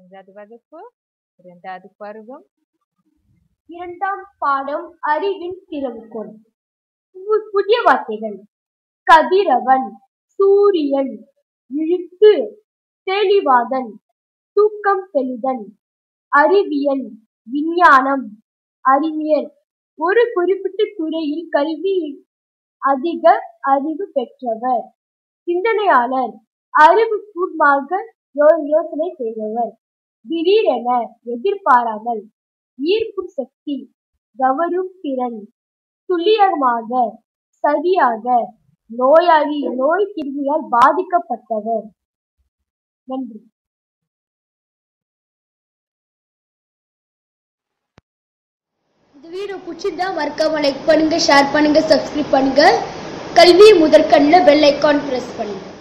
ஐந்தாவது வகுப்பு இரண்டாவது பருவம் இரண்டாம் பாடம் அறிவின் திறவுகோல் பு- புதிய வார்த்தைகள் கதிரவன் சூரியன் இழுத்து தெளிவாதன் தூக்கம் தெளிதன் அறிவியல் விஞ்ஞானம் அறிவியல் ஒரு குறிப்பிட்ட துறையில் கல்வி அதிக அறிவு பெற்றவர் சிந்தனையாளர் அறிவுபூர்வமாக யோ- யோசனை செய்பவர் திடீரென எதிர்பாராமல் ஈர்க்கும் சக்தி கவரும் திறன் துல்லியமாக சரியாக நோயாளி நோய் கிருமியால் பாதிக்கப்பட்டவர் நன்றி இந்த வீடியோ பிடிச்சிருந்தா மறக்காம லைக் பண்ணுங்க ஷேர் பண்ணுங்க சப்ஸ்கிரைப் பண்ணுங்க கல்வி முதற்கண்ணில் பெல் ஐக்கான் ப்ரெஸ் பண்ணுங்க